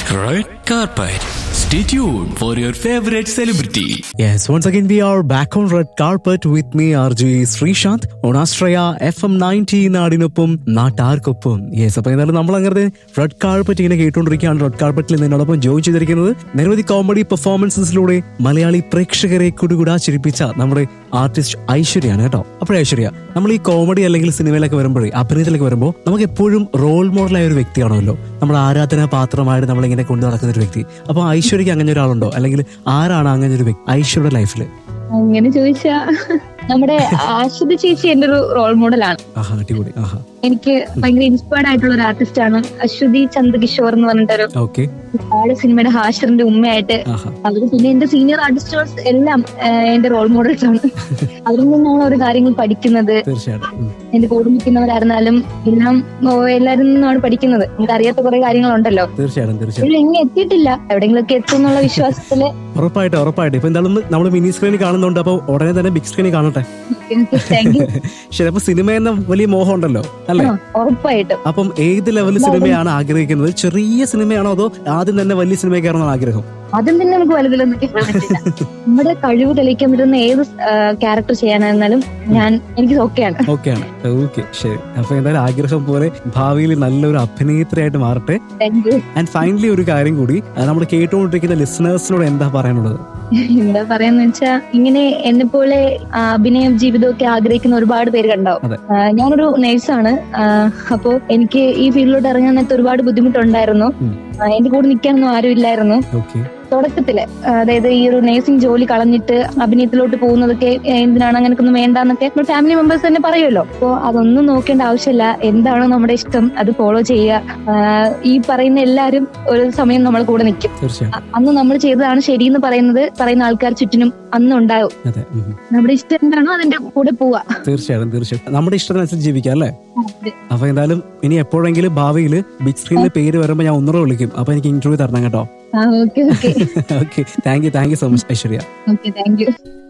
Red carpet. Stay tuned for your favorite celebrity. Yes, once again we are back on red carpet with me RJ Sreesanth on Astraya FM 90 നാടിനൊപ്പം നാട്ടാർക്കൊപ്പം yes അപ്പൊ എന്തായാലും നമ്മൾ അങ്ങനെ red carpet ഇങ്ങനെ കേട്ടുകൊണ്ടിരിക്കുകയാണ് red കാർപ്പറ്റിൽ നിന്നോടൊപ്പം join ചെയ്തിരിക്കുന്നത് നിരവധി കോമഡി പെർഫോമൻസസിലൂടെ മലയാളി പ്രേക്ഷകരെ കുടുകുടാ ചിരിപ്പിച്ച നമ്മുടെ ആർട്ടിസ്റ്റ് ഐശ്വര്യാണ് കേട്ടോ അപ്പോഴേ ഐശ്വര്യ നമ്മൾ ഈ കോമഡി അല്ലെങ്കിൽ സിനിമയിലൊക്കെ വരുമ്പോഴേ അഭിനയത്തിലൊക്കെ വരുമ്പോൾ നമുക്ക് എപ്പോഴും റോൾ മോഡലായ ഒരു വ്യക്തിയാണല്ലോ നമ്മുടെ ആരാധനാ പാത്രമായിട്ട് നമ്മളിങ്ങനെ കൊണ്ടു നടക്കുന്ന ഒരു വ്യക്തി അപ്പൊ ഐശ്വര്യക്ക് അങ്ങനെ ഒരാളുണ്ടോ അല്ലെങ്കിൽ ആരാണ് അങ്ങനെ ഒരു വ്യക്തി ഐശ്വര്യയുടെ ലൈഫിൽ അങ്ങനെ ചോദിച്ചാ നമ്മുടെ ആശ്വതി ചേച്ചി എന്റെ ഒരു റോൾ മോഡലാണ് ആഹാ അടിപൊളി ആഹാ എനിക്ക് ഭയങ്കര ഇൻസ്പയർഡ് ആയിട്ടുള്ള ഒരു ആർട്ടിസ്റ്റ് ആണ് അശ്വതി ചന്ദ്രകിഷോർ എന്ന് പറഞ്ഞിട്ടൊരു ഓക്കെ ആള് സിനിമയുടെ ഹാഷറിന്റെ ഉമ്മയായിട്ട് ആഹാ അവര് പിന്നെ എന്റെ സീനിയർ ആർട്ടിസ്റ്റേഴ്സ് എല്ലാം ആ, എന്റെ റോൾ മോഡൽസ് ആണ് അവരിൽ നിന്നാണ് ഓരോ കാര്യങ്ങൾ പഠിക്കുന്നത് തീർച്ചയായിട്ടും ഉം. എന്റെ കൂടെ നിൽക്കുന്നവരായിരുന്നാലും എല്ലാം ഓ, എല്ലാവരിൽ നിന്നാണ് പഠിക്കുന്നത് നമുക്ക് അറിയാത്ത കുറെ കാര്യങ്ങളുണ്ടല്ലോ തീർച്ചയായിട്ടും തീർച്ചയായിട്ടും ഇതിൽ എങ്ങനെ എത്തിയിട്ടില്ല എവിടെയെങ്കിലൊക്കെ എത്തും എന്നുള്ള വിശ്വാസത്തില് ഉറപ്പായിട്ട് ഉറപ്പായിട്ട് ഇപ്പൊ എന്തായാലും നമ്മൾ മിനി സ്ക്രീനിൽ കാണുന്നുണ്ട് അപ്പൊ ഉടനെ തന്നെ ബിഗ് സ്ക്രീനിൽ കാണട്ടെ താങ്ക് യു ശരി അപ്പൊ സിനിമ എന്ന വലിയ മോഹം ഉണ്ടല്ലോ അല്ലേ ഉറപ്പായിട്ടും അപ്പം ഏത് ലെവൽ സിനിമയാണ് ആഗ്രഹിക്കുന്നത് ചെറിയ സിനിമയാണോ അതോ ആദ്യം തന്നെ വലിയ സിനിമയ്ക്കാണോ ആഗ്രഹം അതും തന്നെ നമുക്ക് വലുതിലൊന്നും കിട്ടാൻ പറ്റില്ല നമ്മുടെ കഴിവ് തെളിയിക്കാൻ പറ്റുന്ന ഏത് ക്യാരക്ടർ ചെയ്യാനായിരുന്നാലും ഞാൻ എനിക്ക് ഓക്കെയാണ് ഓക്കെയാണ് ഓക്കെ ശരി അപ്പൊ എന്തായാലും ആഗ്രഹം പോലെ ഭാവിയിൽ നല്ലൊരു അഭിനേത്രിയായിട്ട് മാറട്ടെ താങ്ക് യു ആൻഡ് ഫൈനലി ഒരു കാര്യം കൂടി നമ്മൾ കേട്ടുകൊണ്ടിരിക്കുന്ന ലിസണേഴ്സിനോട് എന്താ പറയാനുള്ളത് എന്താ പറയാന്ന് വെച്ചാ ഇങ്ങനെ എന്നെ പോലെ അഭിനയം ജീവിതം ഒക്കെ ആഗ്രഹിക്കുന്ന ഒരുപാട് പേര് കണ്ടാവും അതെ. ആ, ഞാനൊരു നേഴ്സാണ് അപ്പോ എനിക്ക് ഈ ഫീൽഡിലോട്ട് ഇറങ്ങാനത്ത് ഒരുപാട് ബുദ്ധിമുട്ടുണ്ടായിരുന്നു ഉം. ആ, എന്റെ കൂടെ നിൽക്കാനൊന്നും ആരും ഇല്ലായിരുന്നു ഓക്കെ തുടക്കത്തില് ആ, അതായത് ഈ ഒരു നേഴ്സിംഗ് ജോലി കളഞ്ഞിട്ട് അഭിനയത്തിലോട്ട് പോകുന്നതൊക്കെ ഏ, എന്തിനാണ് അങ്ങനെയൊന്നും വേണ്ടാന്നൊക്കെ നമ്മുടെ ഫാമിലി മെമ്പേഴ്സ് തന്നെ പറയുമല്ലോ അപ്പോ അതൊന്നും നോക്കേണ്ട ആവശ്യമില്ല എന്താണോ നമ്മുടെ ഇഷ്ടം അത് ഫോളോ ചെയ്യുക ആ, ഈ പറയുന്ന എല്ലാരും ഒരു സമയം നമ്മളെ കൂടെ നിൽക്കും തീർച്ചയായും അ- അന്ന് നമ്മൾ ചെയ്തതാണ് ശരിയെന്ന് പറയുന്നത് പറയുന്ന ആൾക്കാർ ചുറ്റിനും അന്ന് ഉണ്ടാവും അതെ ഉം. നമ്മുടെ ഇഷ്ടം എന്താണോ അതിന്റെ കൂടെ പോവാ തീർച്ചയായിട്ടും തീർച്ചയായിട്ടും നമ്മുടെ ഇഷ്ടത്തിനനുസരിച്ച് ജീവിക്കാം അല്ലേ അപ്പൊ എന്തായാലും ഇനി എപ്പോഴെങ്കിലും ഭാവിയിൽ ബിഗ് സ്ക്രീനിൽ പേര് വരുമ്പോൾ ഞാൻ ഒന്നുകൂടെ വിളിക്കും അപ്പൊ എനിക്ക് ഇന്റർവ്യൂ തരണം കേട്ടോ ആ okay okay okay thank you thank you so much Aishwarya okay thank U